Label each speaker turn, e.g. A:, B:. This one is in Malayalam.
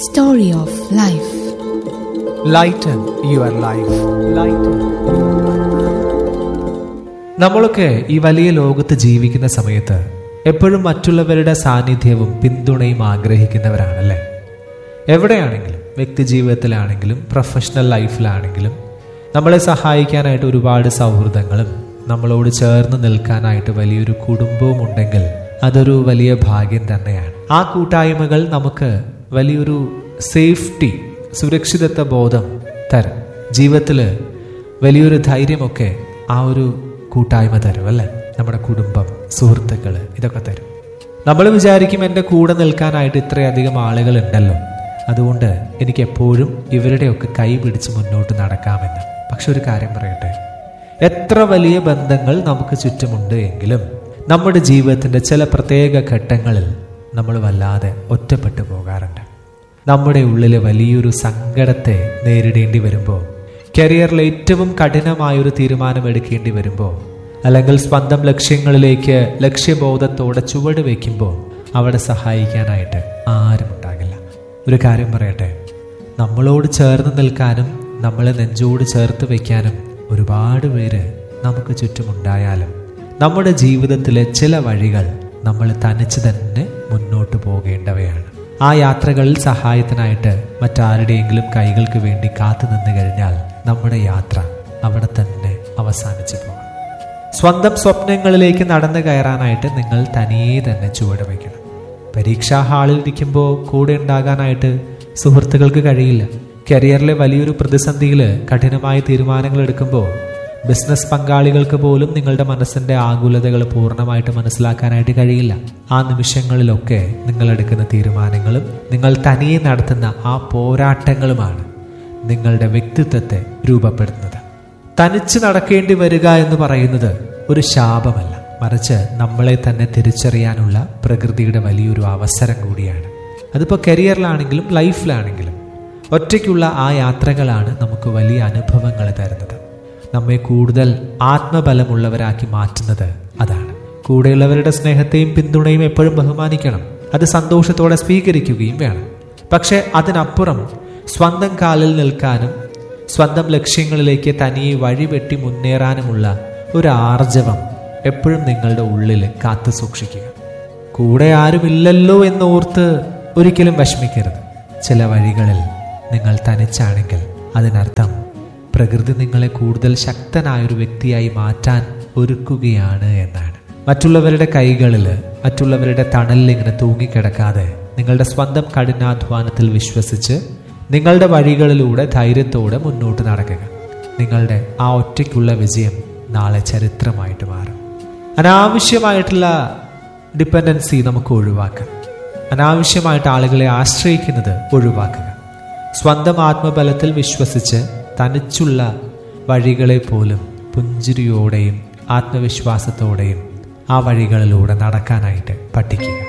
A: Story of Life.
B: Lighten your life lighten നമ്മളൊക്കെ ഈ വലിയ ലോകത്ത് ജീവിക്കുന്ന സമയത്ത് എപ്പോഴും മറ്റുള്ളവരുടെ സാന്നിധ്യവും പിന്തുണയും ആഗ്രഹിക്കുന്നവരാണല്ലേ എവിടെയാണെങ്കിലും വ്യക്തി ജീവിതത്തിലാണെങ്കിലും പ്രൊഫഷണൽ ലൈഫിലാണെങ്കിലും നമ്മളെ സഹായിക്കാനായിട്ട് ഒരുപാട് സൗഹൃദങ്ങളും നമ്മളോട് ചേർന്ന് നിൽക്കാനായിട്ട് വലിയൊരു കുടുംബവും ഉണ്ടെങ്കിൽ അതൊരു വലിയ ഭാഗ്യം തന്നെയാണ് ആ കൂട്ടായ്മകൾ നമുക്ക് വലിയൊരു സേഫ്റ്റി സുരക്ഷിതത്വ ബോധം തരും ജീവിതത്തിൽ വലിയൊരു ധൈര്യമൊക്കെ ആ ഒരു കൂട്ടായ്മ തരും അല്ലേ നമ്മുടെ കുടുംബം സുഹൃത്തുക്കൾ ഇതൊക്കെ തരും നമ്മൾ വിചാരിക്കും എൻ്റെ കൂടെ നിൽക്കാനായിട്ട് ഇത്രയധികം ആളുകൾ ഉണ്ടല്ലോ അതുകൊണ്ട് എനിക്ക് എപ്പോഴും ഇവരുടെയൊക്കെ കൈ പിടിച്ച് മുന്നോട്ട് നടക്കാമെന്ന് പക്ഷെ ഒരു കാര്യം പറയട്ടെ എത്ര വലിയ ബന്ധങ്ങൾ നമുക്ക് ചുറ്റുമുണ്ട് എങ്കിലും നമ്മുടെ ജീവിതത്തിൻ്റെ ചില പ്രത്യേക ഘട്ടങ്ങളിൽ നമ്മൾ വല്ലാതെ ഒറ്റപ്പെട്ടു പോകാറുണ്ട് നമ്മുടെ ഉള്ളിൽ വലിയൊരു സങ്കടത്തെ നേരിടേണ്ടി വരുമ്പോൾ കരിയറിൽ ഏറ്റവും കഠിനമായൊരു തീരുമാനം എടുക്കേണ്ടി വരുമ്പോൾ അല്ലെങ്കിൽ സ്വന്തം ലക്ഷ്യങ്ങളിലേക്ക് ലക്ഷ്യബോധത്തോടെ ചുവട് വയ്ക്കുമ്പോൾ അവിടെ സഹായിക്കാനായിട്ട് ആരും ഉണ്ടാകില്ല ഒരു കാര്യം പറയട്ടെ നമ്മളോട് ചേർന്ന് നിൽക്കാനും നമ്മളെ നെഞ്ചോട് ചേർത്ത് വയ്ക്കാനും ഒരുപാട് പേര് നമുക്ക് ചുറ്റുമുണ്ടായാലും നമ്മുടെ ജീവിതത്തിലെ ചില വഴികൾ നമ്മൾ തനിച്ച് തന്നെ മുന്നോട്ട് പോകേണ്ടവയാണ് ആ യാത്രകളിൽ സഹായത്തിനായിട്ട് മറ്റാരുടെയെങ്കിലും കൈകൾക്ക് വേണ്ടി കാത്തു നിന്ന് കഴിഞ്ഞാൽ നമ്മുടെ യാത്ര അവിടെ തന്നെ അവസാനിച്ചു പോകും സ്വന്തം സ്വപ്നങ്ങളിലേക്ക് നടന്നു കയറാനായിട്ട് നിങ്ങൾ തനിയെ തന്നെ ചുവട് വയ്ക്കണം പരീക്ഷാ ഹാളിൽ ഇരിക്കുമ്പോൾ കൂടെ ഉണ്ടാകാനായിട്ട് സുഹൃത്തുക്കൾക്ക് കഴിയില്ല കരിയറിലെ വലിയൊരു പ്രതിസന്ധിയിൽ കഠിനമായ തീരുമാനങ്ങൾ എടുക്കുമ്പോൾ ബിസിനസ് പങ്കാളികൾക്ക് പോലും നിങ്ങളുടെ മനസ്സിന്റെ ആകുലതകൾ പൂർണ്ണമായിട്ട് മനസ്സിലാക്കാനായിട്ട് കഴിയില്ല ആ നിമിഷങ്ങളിലൊക്കെ നിങ്ങൾ എടുക്കുന്ന തീരുമാനങ്ങളും നിങ്ങൾ തനിയെ നടത്തുന്ന ആ പോരാട്ടങ്ങളുമാണ് നിങ്ങളുടെ വ്യക്തിത്വത്തെ രൂപപ്പെടുത്തുന്നത് തനിച്ച് നടക്കേണ്ടി വരിക എന്ന് പറയുന്നത് ഒരു ശാപമല്ല മറിച്ച് നമ്മളെ തന്നെ തിരിച്ചറിയാനുള്ള പ്രകൃതിയുടെ വലിയൊരു അവസരം കൂടിയാണ് അതിപ്പോൾ കരിയറിലാണെങ്കിലും ലൈഫിലാണെങ്കിലും ഒറ്റയ്ക്കുള്ള ആ യാത്രകളാണ് നമുക്ക് വലിയ അനുഭവങ്ങൾ തരുന്നത് നമ്മെ കൂടുതൽ ആത്മബലമുള്ളവരാക്കി മാറ്റുന്നത് അതാണ് കൂടെയുള്ളവരുടെ സ്നേഹത്തെയും പിന്തുണയും എപ്പോഴും ബഹുമാനിക്കണം അത് സന്തോഷത്തോടെ സ്വീകരിക്കുകയും വേണം പക്ഷെ അതിനപ്പുറം സ്വന്തം കാലിൽ നിൽക്കാനും സ്വന്തം ലക്ഷ്യങ്ങളിലേക്ക് തനിയെ വഴിവെട്ടി മുന്നേറാനുമുള്ള ഒരു ആർജവം എപ്പോഴും നിങ്ങളുടെ ഉള്ളിൽ കാത്തു സൂക്ഷിക്കുക കൂടെ ആരുമില്ലല്ലോ എന്നോർത്ത് ഒരിക്കലും വിഷമിക്കരുത് ചില വഴികളിൽ നിങ്ങൾ തനിച്ചാണെങ്കിൽ അതിനർത്ഥം പ്രകൃതി നിങ്ങളെ കൂടുതൽ ശക്തനായൊരു വ്യക്തിയായി മാറ്റാൻ ഒരുക്കുകയാണ് എന്നാണ് മറ്റുള്ളവരുടെ കൈകളിൽ മറ്റുള്ളവരുടെ തണലിൽ ഇങ്ങനെ തൂങ്ങിക്കിടക്കാതെ നിങ്ങളുടെ സ്വന്തം കഠിനാധ്വാനത്തിൽ വിശ്വസിച്ച് നിങ്ങളുടെ വഴികളിലൂടെ ധൈര്യത്തോടെ മുന്നോട്ട് നടക്കുക നിങ്ങളുടെ ആ ഒറ്റയ്ക്കുള്ള വിജയം നാളെ ചരിത്രമായിട്ട് മാറും അനാവശ്യമായിട്ടുള്ള ഡിപ്പെൻഡൻസി നമുക്ക് ഒഴിവാക്കാം അനാവശ്യമായിട്ട് ആളുകളെ ആശ്രയിക്കുന്നത് ഒഴിവാക്കുക സ്വന്തം ആത്മബലത്തിൽ വിശ്വസിച്ച് തനിച്ചുള്ള വഴികളെ പോലും പുഞ്ചിരിയോടെയും ആത്മവിശ്വാസത്തോടെയും ആ വഴികളിലൂടെ നടക്കാനായിട്ട് പഠിക്കുക